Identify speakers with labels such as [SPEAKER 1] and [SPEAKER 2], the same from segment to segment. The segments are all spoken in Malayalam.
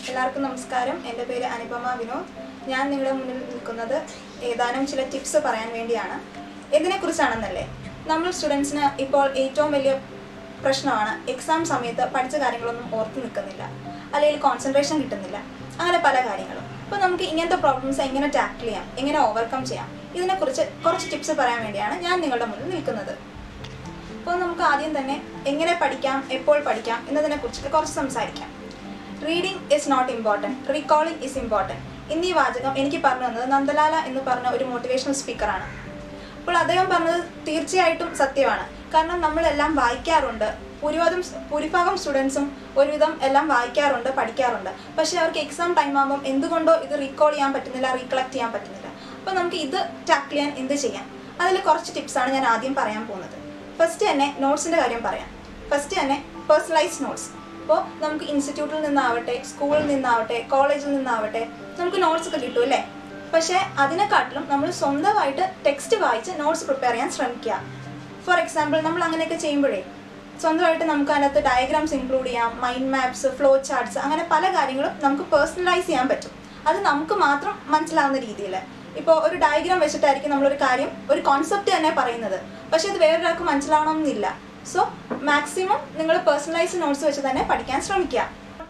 [SPEAKER 1] എല്ലാവർക്കും നമസ്കാരം എൻ്റെ പേര് അനുപമ വിനോദ് ഞാൻ നിങ്ങളുടെ മുന്നിൽ നിൽക്കുന്നത് ഏതാനും ചില ടിപ്സ് പറയാൻ വേണ്ടിയാണ് ഇതിനെക്കുറിച്ചാണെന്നല്ലേ നമ്മൾ സ്റ്റുഡൻസിന് ഇപ്പോൾ ഏറ്റവും വലിയ പ്രശ്നമാണ് എക്സാം സമയത്ത് പഠിച്ച കാര്യങ്ങളൊന്നും ഓർത്ത് നിൽക്കുന്നില്ല അല്ലെങ്കിൽ കോൺസെൻട്രേഷൻ കിട്ടുന്നില്ല അങ്ങനെ പല കാര്യങ്ങളും അപ്പോൾ നമുക്ക് ഇങ്ങനത്തെ പ്രോബ്ലംസ് എങ്ങനെ ടാക്കിൾ ചെയ്യാം എങ്ങനെ ഓവർകം ചെയ്യാം ഇതിനെക്കുറിച്ച് കുറച്ച് ടിപ്സ് പറയാൻ വേണ്ടിയാണ് ഞാൻ നിങ്ങളുടെ മുന്നിൽ നിൽക്കുന്നത് അപ്പോൾ നമുക്ക് ആദ്യം തന്നെ എങ്ങനെ പഠിക്കാം എപ്പോൾ പഠിക്കാം എന്നതിനെ കുറിച്ചിട്ട് കുറച്ച് സംസാരിക്കാം reading is not important recalling is important എന്നീ വാചകം എനിക്ക് പറഞ്ഞു തന്നത് നന്ദലാല എന്ന് പറഞ്ഞ ഒരു മോട്ടിവേഷണൽ സ്പീക്കറാണ് അപ്പോൾ അദ്ദേഹം പറഞ്ഞത് തീർച്ചയായിട്ടും സത്യമാണ് കാരണം നമ്മളെല്ലാം വായിക്കാറുണ്ട് ഭൂരിഭാഗം ഭൂരിഭാഗം സ്റ്റുഡൻസും ഒരുവിധം എല്ലാം വായിക്കാറുണ്ട് പഠിക്കാറുണ്ട് പക്ഷേ അവർക്ക് എക്സാം ടൈം ആകുമ്പം എന്തുകൊണ്ടോ ഇത് റീകോൾ ചെയ്യാൻ പറ്റുന്നില്ല റീകളക്ട് ചെയ്യാൻ പറ്റുന്നില്ല അപ്പോൾ നമുക്ക് ഇത് ടാക്കിൾ ചെയ്യാൻ എന്ത് ചെയ്യാം അതിൽ കുറച്ച് ടിപ്സാണ് ഞാൻ ആദ്യം പറയാൻ പോകുന്നത് ഫസ്റ്റ് തന്നെ നോട്ട്സിൻ്റെ കാര്യം പറയാം ഫസ്റ്റ് തന്നെ പേഴ്സണലൈസ്ഡ് നോട്ട്സ് അപ്പോൾ നമുക്ക് ഇൻസ്റ്റിറ്റ്യൂട്ടിൽ നിന്നാവട്ടെ സ്കൂളിൽ നിന്നാവട്ടെ കോളേജിൽ നിന്നാവട്ടെ നമുക്ക് നോട്ട്സ് ഒക്കെ കിട്ടും അല്ലേ പക്ഷേ അതിനെക്കാട്ടിലും നമ്മൾ സ്വന്തമായിട്ട് ടെക്സ്റ്റ് വായിച്ച് നോട്ട്സ് പ്രിപ്പയർ ചെയ്യാൻ ശ്രമിക്കുക ഫോർ എക്സാമ്പിൾ നമ്മൾ അങ്ങനെയൊക്കെ ചെയ്യുമ്പോഴേ സ്വന്തമായിട്ട് നമുക്ക് അതിനകത്ത് ഡയഗ്രാംസ് ഇൻക്ലൂഡ് ചെയ്യാം മൈൻഡ് മാപ്സ് ഫ്ലോ ചാർട്ട്സ് അങ്ങനെ പല കാര്യങ്ങളും നമുക്ക് പേഴ്സണലൈസ് ചെയ്യാൻ പറ്റും അത് നമുക്ക് മാത്രം മനസ്സിലാവുന്ന രീതിയിൽ ഇപ്പോൾ ഒരു ഡയഗ്രാം വെച്ചിട്ടായിരിക്കും നമ്മളൊരു കാര്യം ഒരു കോൺസെപ്റ്റ് തന്നെ പറയുന്നത് പക്ഷേ അത് വേറൊരാൾക്ക് മനസ്സിലാവണമെന്നില്ല സോ മാക്സിമം നിങ്ങൾ പേഴ്സണലൈസ് നോട്ട്സ് വെച്ച് തന്നെ പഠിക്കാൻ ശ്രമിക്കുക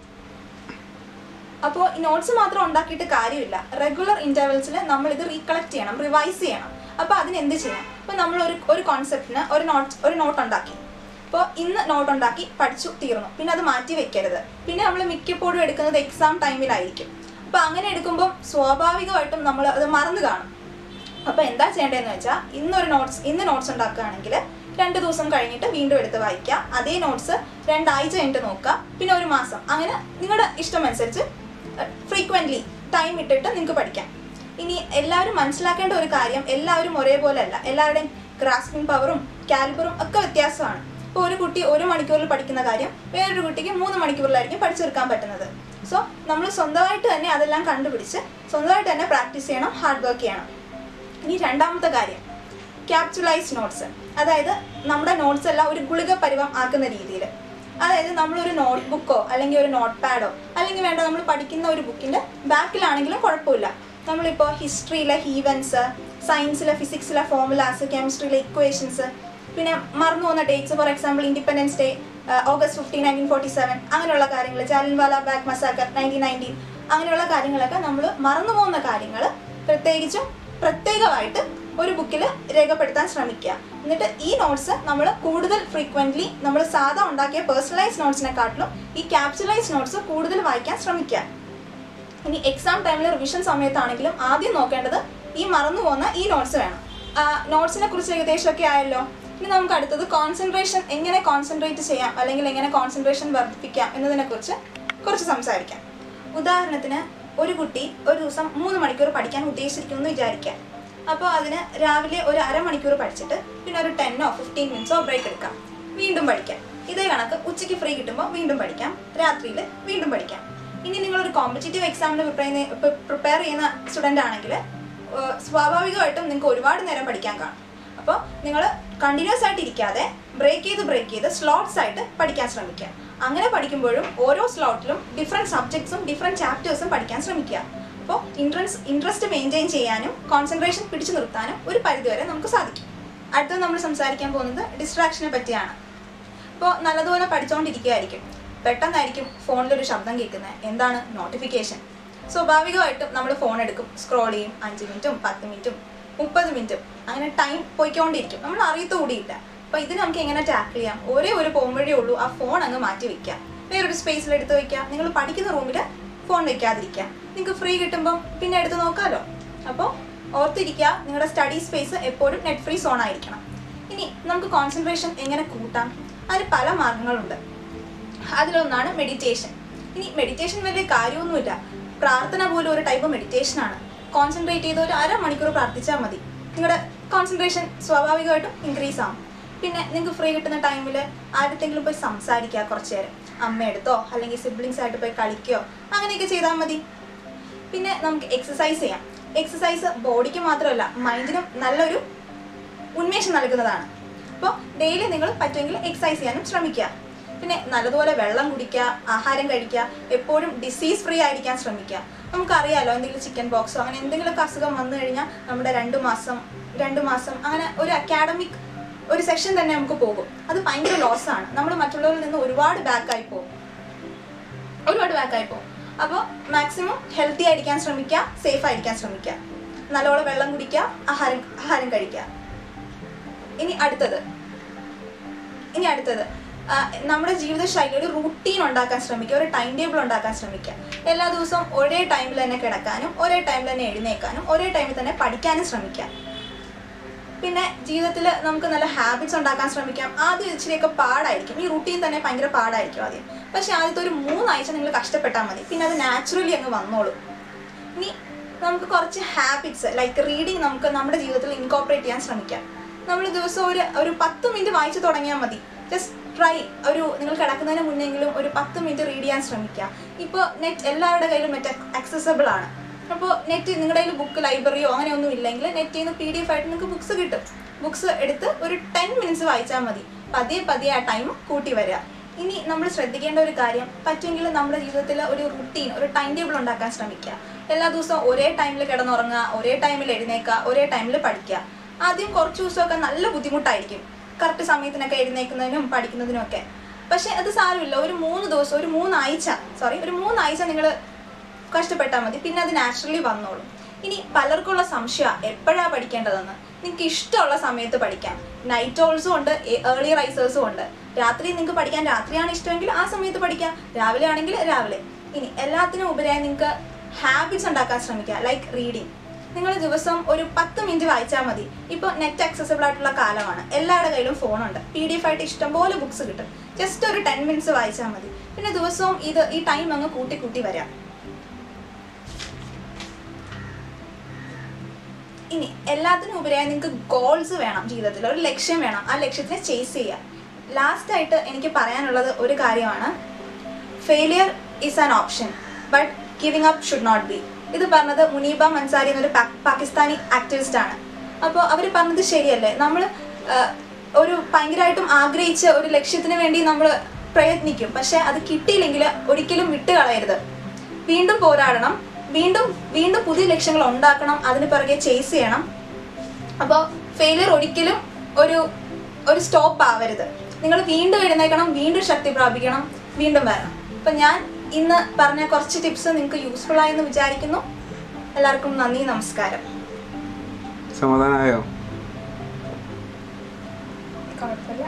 [SPEAKER 1] അപ്പോൾ ഈ നോട്ട്സ് മാത്രം ഉണ്ടാക്കിയിട്ട് കാര്യമില്ല റെഗുലർ ഇൻ്റർവെൽസിൽ നമ്മൾ ഇത് റീകളക്ട് ചെയ്യണം റിവൈസ് ചെയ്യണം അപ്പോൾ അതിന് എന്ത് ചെയ്യാം ഇപ്പോൾ നമ്മൾ ഒരു ഒരു കോൺസെപ്റ്റിന് ഒരു നോട്ട് ഒരു നോട്ട് ഉണ്ടാക്കി അപ്പോൾ ഇന്ന് നോട്ട് ഉണ്ടാക്കി പഠിച്ചു തീർന്നു പിന്നെ അത് മാറ്റി വെക്കരുത് പിന്നെ നമ്മൾ മിക്കപ്പോഴും എടുക്കുന്നത് എക്സാം ടൈമിലായിരിക്കും അപ്പോൾ അങ്ങനെ എടുക്കുമ്പോൾ സ്വാഭാവികമായിട്ടും നമ്മൾ അത് മറന്നു കാണും അപ്പോൾ എന്താ ചെയ്യേണ്ടതെന്ന് വെച്ചാൽ ഇന്നൊരു നോട്ട്സ് ഇന്ന് നോട്ട്സ് ഉണ്ടാക്കുകയാണെങ്കിൽ രണ്ട് ദിവസം കഴിഞ്ഞിട്ട് വീണ്ടും എടുത്ത് വായിക്കുക അതേ നോട്ട്സ് രണ്ടാഴ്ച കഴിഞ്ഞിട്ട് നോക്കുക പിന്നെ ഒരു മാസം അങ്ങനെ നിങ്ങളുടെ ഇഷ്ടമനുസരിച്ച് ഫ്രീക്വൻ്റ്ലി ടൈം ഇട്ടിട്ട് നിങ്ങൾക്ക് പഠിക്കാം ഇനി എല്ലാവരും മനസ്സിലാക്കേണ്ട ഒരു കാര്യം എല്ലാവരും ഒരേപോലെ അല്ല എല്ലാവരുടെയും ഗ്രാസ്പിംഗ് പവറും കാലിബറും ഒക്കെ വ്യത്യാസമാണ് ഇപ്പോൾ ഒരു കുട്ടി ഒരു മണിക്കൂറിൽ പഠിക്കുന്ന കാര്യം വേറൊരു കുട്ടിക്ക് മൂന്ന് മണിക്കൂറിലായിരിക്കും പഠിച്ചെടുക്കാൻ പറ്റുന്നത് സോ നമ്മൾ സ്വന്തമായിട്ട് തന്നെ അതെല്ലാം കണ്ടുപിടിച്ച് സ്വന്തമായിട്ട് തന്നെ പ്രാക്ടീസ് ചെയ്യണം ഹാർഡ് വർക്ക് ചെയ്യണം ഇനി രണ്ടാമത്തെ കാര്യം ക്യാപ്ചുലൈസ് നോട്ട്സ് അതായത് നമ്മുടെ നോട്ട്സ് എല്ലാം ഒരു ഗുളിക പരുവം ആക്കുന്ന രീതിയിൽ അതായത് നമ്മളൊരു നോട്ട് ബുക്കോ അല്ലെങ്കിൽ ഒരു നോട്ട് പാഡോ അല്ലെങ്കിൽ വേണ്ട നമ്മൾ പഠിക്കുന്ന ഒരു ബുക്കിൻ്റെ ബാക്കിലാണെങ്കിലും കുഴപ്പമില്ല നമ്മളിപ്പോൾ ഹിസ്റ്ററിയിലെ ഹീവൻസ് സയൻസിലെ ഫിസിക്സിലെ ഫോർമുലാസ് കെമിസ്ട്രിയിലെ ഇക്വേഷൻസ് പിന്നെ മറന്നു പോകുന്ന dates for example independence day August fifteen nineteen forty seven അങ്ങനെയുള്ള കാര്യങ്ങൾ Jallianwala Bagh massacre nineteen nineteen അങ്ങനെയുള്ള കാര്യങ്ങളൊക്കെ നമ്മൾ മറന്നു പോകുന്ന കാര്യങ്ങൾ പ്രത്യേകിച്ചും പ്രത്യേകമായിട്ട് ഒരു ബുക്കിൽ രേഖപ്പെടുത്താൻ ശ്രമിക്കുക എന്നിട്ട് ഈ നോട്ട്സ് നമ്മൾ കൂടുതൽ ഫ്രീക്വൻ്റ്ലി നമ്മൾ സാധാ ഉണ്ടാക്കിയ പേഴ്സണലൈസ് നോട്ട്സിനെക്കാട്ടിലും ഈ ക്യാപ്സുലൈസ് നോട്ട്സ് കൂടുതൽ വായിക്കാൻ ശ്രമിക്കുക ഇനി എക്സാം ടൈമിൽ റിവിഷൻ സമയത്താണെങ്കിലും ആദ്യം നോക്കേണ്ടത് ഈ മറന്നു പോകുന്ന ഈ നോട്ട്സ് വേണം നോട്ട്സിനെ കുറിച്ച് ഏകദേശമൊക്കെ ആയല്ലോ ഇനി നമുക്ക് അടുത്തത് കോൺസെൻട്രേഷൻ എങ്ങനെ കോൺസെൻട്രേറ്റ് ചെയ്യാം അല്ലെങ്കിൽ എങ്ങനെ കോൺസെൻട്രേഷൻ വർദ്ധിപ്പിക്കാം എന്നതിനെക്കുറിച്ച് കുറച്ച് സംസാരിക്കാം ഉദാഹരണത്തിന് ഒരു കുട്ടി ഒരു ദിവസം മൂന്ന് മണിക്കൂർ പഠിക്കാൻ ഉദ്ദേശിച്ചിരിക്കുന്നു എന്ന് വിചാരിക്കാം അപ്പോൾ അതിന് രാവിലെ ഒരു അരമണിക്കൂർ പഠിച്ചിട്ട് പിന്നെ ഒരു ടെന്നോ ഫിഫ്റ്റീൻ മിനിറ്റ്സോ ബ്രേക്ക് എടുക്കാം വീണ്ടും പഠിക്കാം ഇതേ കണക്ക് ഉച്ചയ്ക്ക് ഫ്രീ കിട്ടുമ്പോൾ വീണ്ടും പഠിക്കാം രാത്രിയിൽ വീണ്ടും പഠിക്കാം ഇനി നിങ്ങളൊരു കോമ്പറ്റേറ്റീവ് എക്സാമിന് പ്രിപ്പയർ ചെയ്യുന്ന പ്രിപ്പയർ ചെയ്യുന്ന സ്റ്റുഡൻ്റ് ആണെങ്കിൽ സ്വാഭാവികമായിട്ടും നിങ്ങൾക്ക് ഒരുപാട് നേരം പഠിക്കാൻ കാണും അപ്പോൾ നിങ്ങൾ കണ്ടിന്യൂസ് ആയിട്ട് ഇരിക്കാതെ ബ്രേക്ക് ചെയ്ത് ബ്രേക്ക് ചെയ്ത് സ്ലോട്ട്സ് ആയിട്ട് പഠിക്കാൻ ശ്രമിക്കുക അങ്ങനെ പഠിക്കുമ്പോഴും ഓരോ സ്ലോട്ടിലും ഡിഫറെൻറ്റ് സബ്ജക്ട്സും ഡിഫറെൻറ്റ് ചാപ്റ്റേഴ്സും പഠിക്കാൻ ശ്രമിക്കുക അപ്പോൾ ഇൻട്രൻസ് ഇൻട്രസ്റ്റ് മെയിൻറ്റെയിൻ ചെയ്യാനും കോൺസെൻട്രേഷൻ പിടിച്ചു നിർത്താനും ഒരു പരിധിവരെ നമുക്ക് സാധിക്കും അടുത്തത് നമ്മൾ സംസാരിക്കാൻ പോകുന്നത് ഡിസ്ട്രാക്ഷനെ പറ്റിയാണ് ഇപ്പോൾ നല്ലതുപോലെ പഠിച്ചുകൊണ്ടിരിക്കുകയായിരിക്കും പെട്ടെന്നായിരിക്കും ഫോണിലൊരു ശബ്ദം കേൾക്കുന്നത് എന്താണ് നോട്ടിഫിക്കേഷൻ സ്വാഭാവികമായിട്ടും നമ്മൾ ഫോൺ എടുക്കും സ്ക്രോൾ ചെയ്യും അഞ്ച് മിനിറ്റും പത്ത് മിനിറ്റും മുപ്പത് മിനിറ്റും അങ്ങനെ ടൈം പോയിക്കൊണ്ടിരിക്കും നമ്മൾ അറിയത്തുകൂടിയില്ല അപ്പോൾ ഇത് നമുക്ക് എങ്ങനെ ടാക്കിൾ ചെയ്യാം ഒരേ ഒരു പോംവഴിയേ ഉള്ളൂ ആ ഫോൺ അങ്ങ് മാറ്റി വെക്കുക വേറൊരു സ്പേസിൽ എടുത്ത് വെക്കുക നിങ്ങൾ പഠിക്കുന്ന റൂമിൽ ഫോൺ വെക്കാതിരിക്കുക നിങ്ങൾക്ക് ഫ്രീ കിട്ടുമ്പം പിന്നെ എടുത്ത് നോക്കാമല്ലോ അപ്പോൾ ഓർത്തിരിക്കുക നിങ്ങളുടെ സ്റ്റഡി സ്പേസ് എപ്പോഴും നെറ്റ് ഫ്രീ സോൺ ആയിരിക്കണം ഇനി നമുക്ക് കോൺസെൻട്രേഷൻ എങ്ങനെ കൂട്ടാം അതിന് പല മാർഗങ്ങളുണ്ട് അതിലൊന്നാണ് മെഡിറ്റേഷൻ ഇനി മെഡിറ്റേഷൻ വലിയ കാര്യമൊന്നുമില്ല പ്രാർത്ഥന പോലും ഒരു ടൈപ്പ് മെഡിറ്റേഷനാണ് കോൺസെൻട്രേറ്റ് ചെയ്ത് ഒരു അരമണിക്കൂർ പ്രാർത്ഥിച്ചാൽ മതി നിങ്ങളുടെ കോൺസെൻട്രേഷൻ സ്വാഭാവികമായിട്ടും ഇൻക്രീസ് ആവും പിന്നെ നിങ്ങൾക്ക് ഫ്രീ കിട്ടുന്ന ടൈമിൽ ആരുടെങ്കിലും പോയി സംസാരിക്കുക കുറച്ച് നേരം അമ്മയെടുത്തോ അല്ലെങ്കിൽ സിബ്ലിങ്സ് ആയിട്ട് പോയി കളിക്കുകയോ അങ്ങനെയൊക്കെ ചെയ്താൽ മതി പിന്നെ നമുക്ക് എക്സസൈസ് ചെയ്യാം എക്സസൈസ് ബോഡിക്ക് മാത്രമല്ല മൈൻഡിനും നല്ലൊരു ഉന്മേഷം നൽകുന്നതാണ് അപ്പോൾ ഡെയിലി നിങ്ങൾ പറ്റുമെങ്കിൽ എക്സസൈസ് ചെയ്യാനും ശ്രമിക്കുക പിന്നെ നല്ലതുപോലെ വെള്ളം കുടിക്കുക ആഹാരം കഴിക്കുക എപ്പോഴും ഡിസീസ് ഫ്രീ ആയിരിക്കാൻ ശ്രമിക്കുക നമുക്കറിയാലോ എന്തെങ്കിലും ചിക്കൻ ബോക്സോ അങ്ങനെ എന്തെങ്കിലുമൊക്കെ അസുഖം വന്നു കഴിഞ്ഞാൽ നമ്മുടെ രണ്ട് മാസം രണ്ട് മാസം അങ്ങനെ ഒരു അക്കാഡമിക് ഒരു സെഷൻ തന്നെ നമുക്ക് പോകും അത് ഭയങ്കര ലോസാണ് നമ്മൾ മറ്റുള്ളവരിൽ നിന്ന് ഒരുപാട് ബാക്കായി പോകും ഒരുപാട് ബാക്കായി പോകും അപ്പോൾ മാക്സിമം ഹെൽത്തി ആയിരിക്കാൻ ശ്രമിക്കുക സേഫ് ആയിരിക്കാൻ ശ്രമിക്കുക നല്ലപോലെ വെള്ളം കുടിക്കുക ആഹാരം ആഹാരം കഴിക്കുക ഇനി അടുത്തത് ഇനി അടുത്തത് ആ, നമ്മുടെ ജീവിതശൈലി ഒരു റൂട്ടീൻ ഉണ്ടാക്കാൻ ശ്രമിക്കുക ഒരു ടൈം ടേബിൾ ഉണ്ടാക്കാൻ ശ്രമിക്കുക എല്ലാ ദിവസവും ഒരേ ടൈമിൽ തന്നെ കിടക്കാനും ഒരേ ടൈമിൽ തന്നെ എഴുന്നേക്കാനും ഒരേ ടൈമിൽ തന്നെ പഠിക്കാനും ശ്രമിക്കുക പിന്നെ ജീവിതത്തിൽ നമുക്ക് നല്ല ഹാബിറ്റ്സ് ഉണ്ടാക്കാൻ ശ്രമിക്കാം ആദ്യം ഇച്ചിരിയൊക്കെ പാടായിരിക്കും ഈ റുട്ടീൻ തന്നെ ഭയങ്കര പാടായിരിക്കും ആദ്യം പക്ഷെ ആദ്യത്തെ ഒരു മൂന്നാഴ്ച നിങ്ങൾ കഷ്ടപ്പെട്ടാൽ മതി പിന്നെ അത് നാച്ചുറലി അങ്ങ് വന്നോളും ഇനി നമുക്ക് കുറച്ച് ഹാബിറ്റ്സ് ലൈക്ക് റീഡിങ് നമുക്ക് നമ്മുടെ ജീവിതത്തിൽ ഇൻകോപ്പറേറ്റ് ചെയ്യാൻ ശ്രമിക്കാം നമ്മൾ ദിവസം ഒരു ഒരു പത്ത് മിനിറ്റ് വായിച്ചു തുടങ്ങിയാൽ മതി ജസ്റ്റ് ട്രൈ ഒരു നിങ്ങൾ കിടക്കുന്നതിന് മുന്നെങ്കിലും ഒരു പത്ത് മിനിറ്റ് റീഡ് ചെയ്യാൻ ശ്രമിക്കുക ഇപ്പോൾ നെറ്റ് എല്ലാവരുടെ കയ്യിലും നെറ്റ് അക്സസബിൾ ആണ് അപ്പോൾ നെറ്റ് നിങ്ങളുടെ കയ്യിൽ ബുക്ക് ലൈബ്രറിയോ അങ്ങനെ ഒന്നും ഇല്ലെങ്കിൽ നെറ്റിൽ നിന്ന് പി ഡി എഫ് ആയിട്ട് നിങ്ങൾക്ക് ബുക്സ് കിട്ടും ബുക്സ് എടുത്ത് ഒരു ടെൻ മിനിറ്റ്സ് വായിച്ചാൽ മതി പതിയെ പതിയെ ആ ടൈം കൂട്ടി വരിക ഇനി നമ്മൾ ശ്രദ്ധിക്കേണ്ട ഒരു കാര്യം പറ്റുമെങ്കിൽ നമ്മുടെ ജീവിതത്തിൽ ഒരു റുട്ടീൻ ഒരു ടൈം ടേബിൾ ഉണ്ടാക്കാൻ ശ്രമിക്കുക എല്ലാ ദിവസവും ഒരേ ടൈമിൽ കിടന്നുറങ്ങുക ഒരേ ടൈമിൽ എഴുന്നേക്കുക ഒരേ ടൈമിൽ പഠിക്കുക ആദ്യം കുറച്ച് ദിവസമൊക്കെ നല്ല ബുദ്ധിമുട്ടായിരിക്കും കറക്റ്റ് സമയത്തിനൊക്കെ എഴുന്നേക്കുന്നതിനും പഠിക്കുന്നതിനും ഒക്കെ പക്ഷെ അത് സാരമില്ല ഒരു മൂന്ന് ദിവസം ഒരു മൂന്നാഴ്ച സോറി ഒരു മൂന്നാഴ്ച നിങ്ങൾ കഷ്ടപ്പെട്ടാൽ മതി പിന്നെ അത് നാച്ചുറലി വന്നോളും ഇനി പലർക്കുള്ള സംശയം എപ്പോഴാണ് പഠിക്കേണ്ടതെന്ന് നിങ്ങൾക്ക് ഇഷ്ടമുള്ള സമയത്ത് പഠിക്കാം നൈറ്റ് ഓൾസും ഉണ്ട് ഏർലി റൈസേഴ്സും ഉണ്ട് രാത്രി നിങ്ങൾക്ക് പഠിക്കാൻ രാത്രിയാണ് ഇഷ്ടമെങ്കിൽ ആ സമയത്ത് പഠിക്കാം രാവിലെ ആണെങ്കിൽ രാവിലെ ഇനി എല്ലാത്തിനും ഉപരിയായി നിങ്ങൾക്ക് ഹാബിറ്റ്സ് ഉണ്ടാക്കാൻ ശ്രമിക്കുക ലൈക്ക് റീഡിങ് നിങ്ങൾ ദിവസം ഒരു പത്ത് മിനിറ്റ് വായിച്ചാൽ മതി ഇപ്പോൾ നെറ്റ് ആക്സസബിൾ ആയിട്ടുള്ള കാലമാണ് എല്ലാവരുടെ കയ്യിലും ഫോണുണ്ട് പി ഡി എഫ് ആയിട്ട് ഇഷ്ടംപോലെ ബുക്സ് കിട്ടും ജസ്റ്റ് ഒരു ടെൻ മിനിറ്റ്സ് വായിച്ചാൽ മതി പിന്നെ ദിവസവും ഇത് ഈ ടൈം അങ്ങ് കൂട്ടി കൂട്ടി വരാം ഇനി എല്ലാത്തിനും ഉപരിയായി നിങ്ങൾക്ക് ഗോൾസ് വേണം ജീവിതത്തിൽ ഒരു ലക്ഷ്യം വേണം ആ ലക്ഷ്യത്തിനെ ചേസ് ചെയ്യുക ലാസ്റ്റ് ആയിട്ട് എനിക്ക് പറയാനുള്ളത് ഒരു കാര്യമാണ് failure is an option but giving up should not be ഇത് പറഞ്ഞത് മുനീബ മൻസാരി എന്നൊരു പാ- പാകിസ്ഥാനി ആക്ടിവിസ്റ്റ് ആണ് അപ്പോൾ അവർ പറഞ്ഞത് ശരിയല്ലേ നമ്മൾ ഒരു ഭയങ്കരമായിട്ടും ആഗ്രഹിച്ച ഒരു ലക്ഷ്യത്തിന് വേണ്ടി നമ്മൾ പ്രയത്നിക്കും പക്ഷെ അത് കിട്ടിയില്ലെങ്കിൽ ഒരിക്കലും വിട്ടുകളയരുത് വീണ്ടും പോരാടണം വീണ്ടും വീണ്ടും പുതിയ ലക്ഷ്യങ്ങൾ ഉണ്ടാക്കണം അതിന് പിറകെ ചേസ് ചെയ്യണം അപ്പോൾ ഫെയിലിയർ ഒരിക്കലും ഒരു ഒരു സ്റ്റോപ്പ് ആവരുത് നിങ്ങൾ വീണ്ടും എഴുന്നേക്കണം വീണ്ടും ശക്തി പ്രാപിക്കണം വീണ്ടും വരണം അപ്പം ഞാൻ ഇന്ന് പറഞ്ഞ കുറച്ച് ടിപ്സ് നിങ്ങൾക്ക് യൂസ്ഫുൾ ആയെന്ന് വിചാരിക്കുന്നു എല്ലാവർക്കും നന്ദി നമസ്കാരം
[SPEAKER 2] സമാധാനമായോ
[SPEAKER 1] കുഴപ്പമില്ല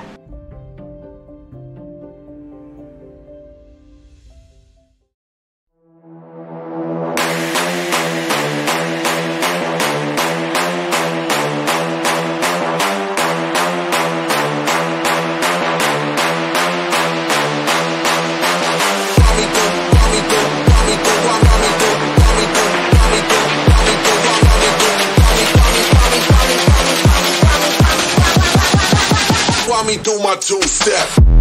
[SPEAKER 3] While me do my two step.